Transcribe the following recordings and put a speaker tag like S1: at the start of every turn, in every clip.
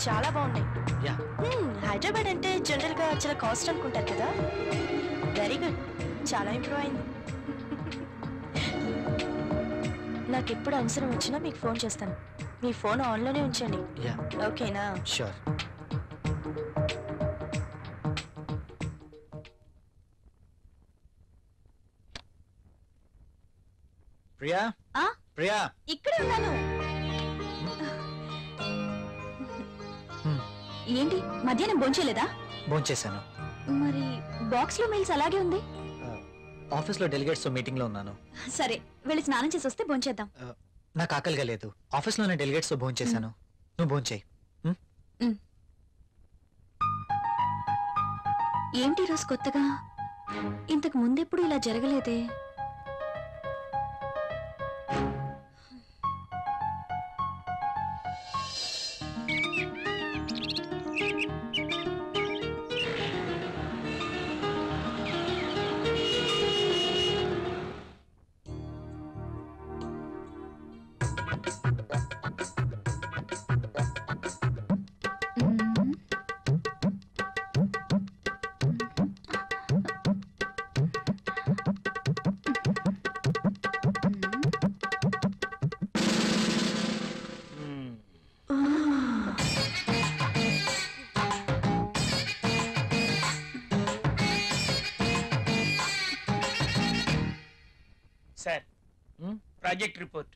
S1: చాలా బాగున్నాయి
S2: యా
S1: హ్మ్, హైదరాబాద్ అంటే జనరల్ గా చాలా కాస్ట్ అనుకుంటారు కదా వెరీ గుడ్ చాలా ఇంప్రూవ్ అయింది నాకు ఎప్పుడు అవసరం వచ్చినా మీకు ఫోన్ చేస్తాను మీ ఫోన్ ఆన్లోనే ఉంచండి
S2: యా
S1: ఓకేనా
S2: షూర్ ప్రియా
S1: ఆ?
S2: ప్రియా
S1: ఇక్కడే ఉన్నాను
S2: హ్మ్.
S1: ఏంటి మధ్యాహ్నం భోంచేయలేదా
S2: భోంచేశాను
S1: మరి బాక్స్ లో మెయిల్స్ అలాగే ఉంది
S2: ఆఫీస్లో డెలిగేట్స్ మీటింగ్ లో ఉన్నాను
S1: సరే వెళ్ళి స్నానం చేసి వస్తే భోంచేద్దాం
S2: నాకు ఆకలిగా లేదు ఆఫీస్లోనే డెలిగేట్స్ తో భోంచేశాను నువ్వు భోంచేయి
S1: ఏంటి ఈ రోజు కొత్తగా ఇంతకు ముందెప్పుడు ఇలా జరగలేదే
S3: సార్
S2: Hmm?
S3: ప్రాజెక్ట్ రిపోర్ట్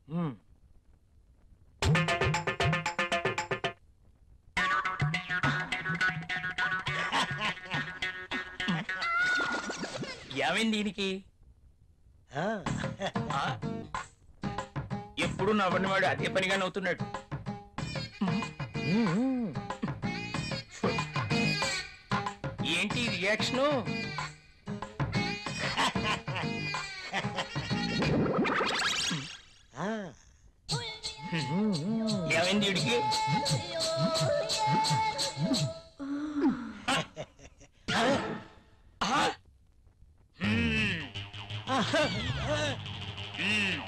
S3: ఏమైంది దీనికి ఆ? ఎప్పుడు నవ్వని వాడు అదే పనిగా నవ్వుతున్నాడు ఏంటి రియాక్షను ఏమైంది వీడికి ఆ? హ్మ్. హ్మ్.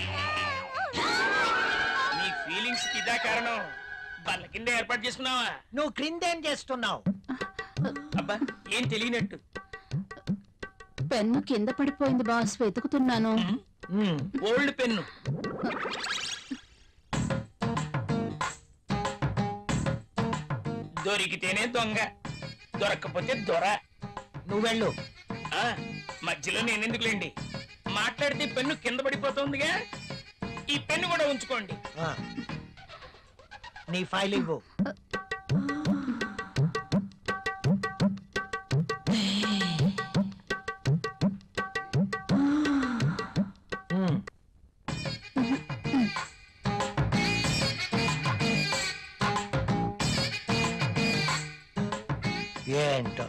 S3: నీ ఫీలింగ్స్ కి ఇదా కారణం బల్ల కింద ఏర్పాటు చేసుకున్నావా
S4: నువ్వు క్రిందేం చేస్తున్నావు
S3: అబ్బా ఏం తెలియనట్టు
S5: పెన్ను కింద పడిపోయింది బాస్ వెతుకుతున్నాను
S3: ఓల్డ్ పెన్ను దొరికితేనే దొంగ దొరక్కపోతే దొర
S4: నువ్వు వెళ్ళు
S3: ఆ, మధ్యలో నేనెందుకులేండి మాట్లాడితే పెన్ను కింద పడిపోతుందిగా ఈ పెన్ను కూడా ఉంచుకోండి
S4: ఆ. నీ ఫైల్ ఇవ్వు ఉమ్. ఏంటో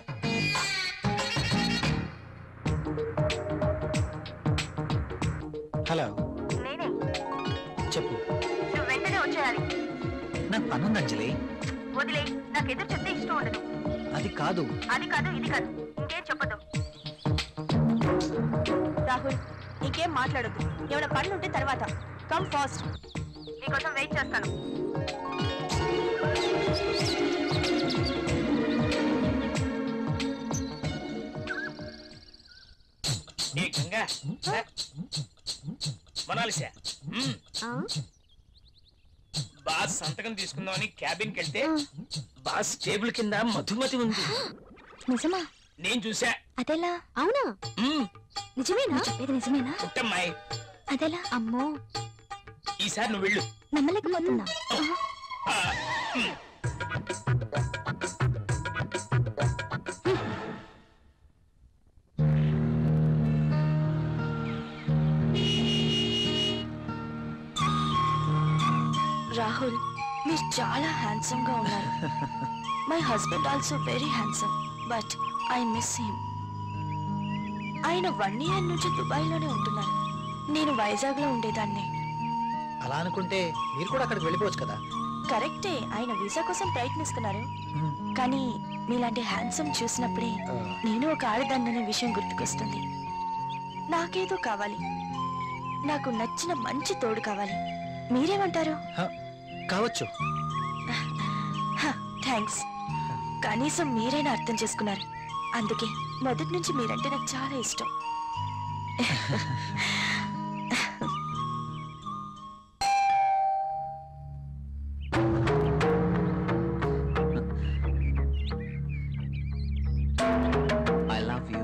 S2: హలో
S1: నేనే
S2: చెప్పు
S1: నువ్వు వెంటనే వచ్చేయాలి
S2: నాకు పనుంది అంజలి
S1: వదిలే నాకు ఎదురు చెప్తే ఇష్టం ఉండదు
S2: అది కాదు
S1: అది కాదు ఇది కాదు ఇంకేం చెప్పదు రాహుల్ ఇంకేం మాట్లాడొద్దు ఏమైనా పనులు ఉంటే తర్వాత కమ్ ఫాస్ట్ నీకోసం వెయిట్ చేస్తాను
S3: ఏ గంగా మొనాలిసా మ్మ్. బాస్ సంతకం తీసుకుందామని క్యాబిన్కి వెళ్తే బాస్ టేబుల్ కింద మధుమతి ఉంది
S1: నిజమా
S3: నేను చూసా
S1: అదెలా అవునా
S3: మ్మ్.
S1: నిజమేనా చెప్పేది నిజమేనా
S3: పుట్టమ్మాయి
S1: అదెలా అమ్మో
S3: ఈసారి నువ్వు వెళ్ళు
S1: నమ్మలేకపోతున్నా
S3: ఆ, మ్మ్.
S1: రాహుల్ మీరు చాలా హ్యాండ్సమ్ గా ఉన్నారు my husband also very handsome but I miss him ఆయన వన్ ఇయర్ నుంచి దుబాయ్ లోనే ఉంటున్నారు నేను వైజాగ్ లో ఉండేదాన్ని
S2: అలా అనుకుంటే మీరు కూడా అక్కడికి వెళ్ళిపోవచ్చు కదా
S1: కరెక్టే ఆయన వీసా కోసం ప్రయత్నిస్తున్నారు కానీ మీలాంటి హ్యాండ్సమ్ చూసినప్పుడే
S2: ఆ,
S1: నేను ఒక ఆడదాన్ననే విషయం గుర్తుకొస్తుంది నాకేదో కావాలి నాకు నచ్చిన మంచి తోడు కావాలి మీరేమంటారు
S2: కావచ్చు
S1: హ, థ్యాంక్స్ కనీసం మీరైనా అర్థం చేసుకున్నారు అందుకే మొదటి నుంచి మీరంటే నాకు చాలా ఇష్టం
S6: I love you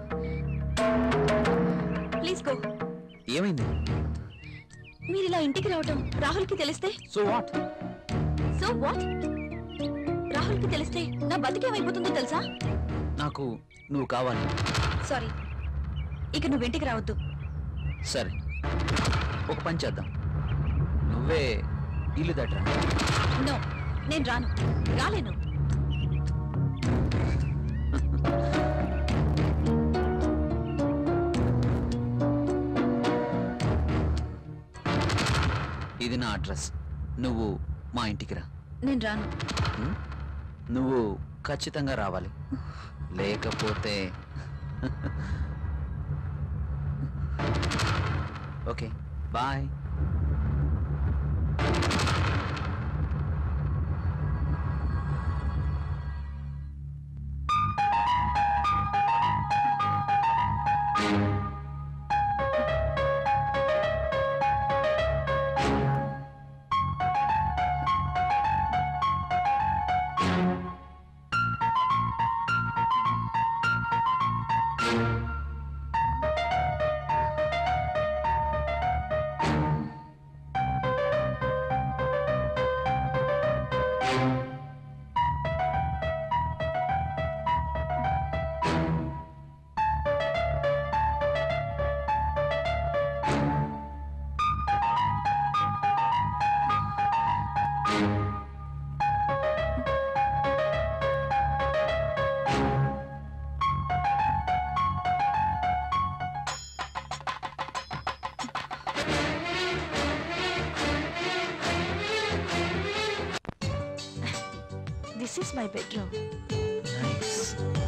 S1: please go
S6: ఏమైంది
S1: మీరు ఇలా ఇంటికి రావటం రాహుల్కి తెలిస్తే
S6: సో వాట్
S1: సో వాట్ రాహుల్కి తెలిస్తే నా బతికేమైపోతుందో తెలుసా
S6: నాకు నువ్వు కావాలి
S1: సారీ ఇక నువ్వు ఇంటికి రావద్దు
S6: సరే ఒక పని చేద్దాం నువ్వే ఇల్లు దట్రా
S1: నో నేను రాను రాలేను
S6: ఇది నా అడ్రస్ నువ్వు మా ఇంటికి రా
S1: నేను రాను
S6: ఉం? నువ్వు ఖచ్చితంగా రావాలి లేకపోతే okay bye
S1: this is my bedroom
S2: nice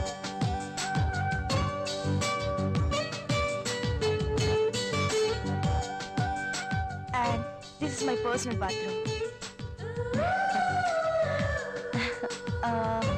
S1: and this is my personal bathroom